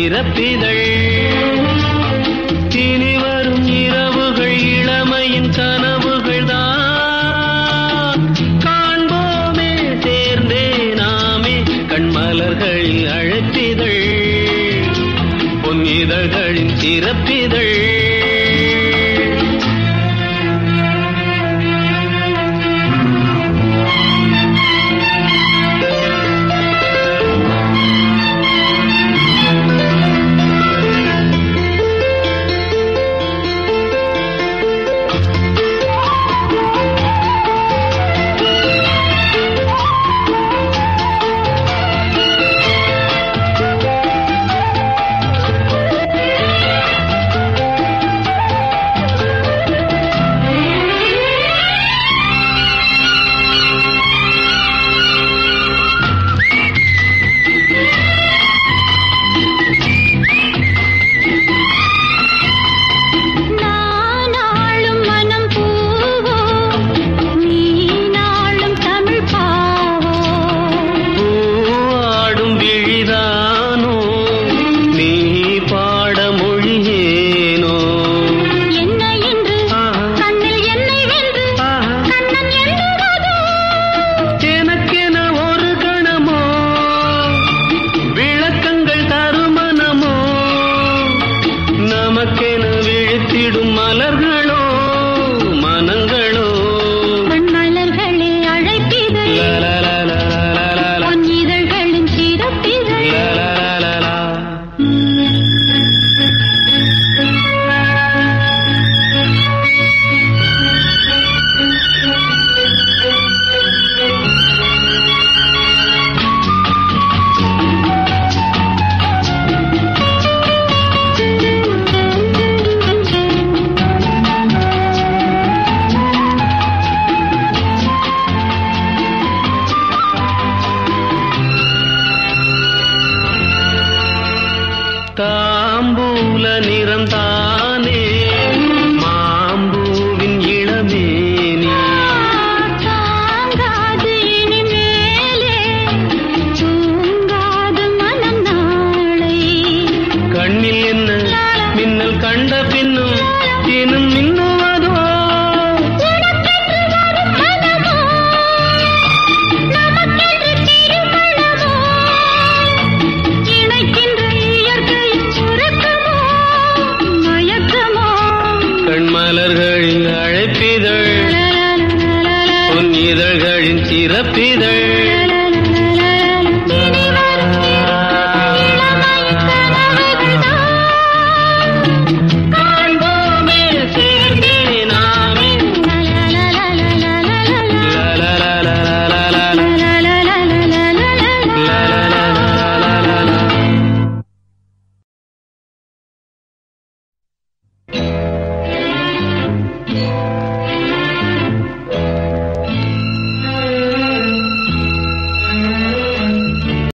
சிறப்பிதழ் இனி வரும் இரவுகள் இளமையின் கனவுகள் தான் காண்போமே சேர்ந்தே நாமே கண்மலர்களில் அழைப்பிதழ் பொன் இதழ்களின் சிறப்பிதழ் நானாளும் மனம் பூவோ நீ நாளும் தமிழ் பாவோ பூவாடும் விழிதானோ நீ பாட மொழியேனோ என்ன என்று ஆஹா. கண்ணில் என்னை வென்று ஆஹா. கண்ணன் எண்ணுவதோ எனக்கென ஒரு கணமோ விளக்கங்கள் தருமனமோ நமக்கென விழித்திடும் மலர்களோ மனங்களோ மண்மலர்களே அழைப்பிதழ் லலலலலலலல, பொன் இதழ்களின் சிறப்பிதழ் லலலலலலா. தாம்பூல நிறம் தானே மாம்பூவின் இளமேனி தாங்காது இனிமேலே தூங்காது மனம் நாளை கண்ணில் என்ன மின்னல் கண்ட பின்னும் இன்னும் மின்னுவதோ உனக்கென்று வரும் மனமோ நமக்கென்று திருமணமோ இணைக்கின்ற இயற்கையின் சுரக்கமோ மயக்கமோ கண்மலர்களின் அழைப்பிதழ் பொன் இதழ்களின் சிறப்பிதழ்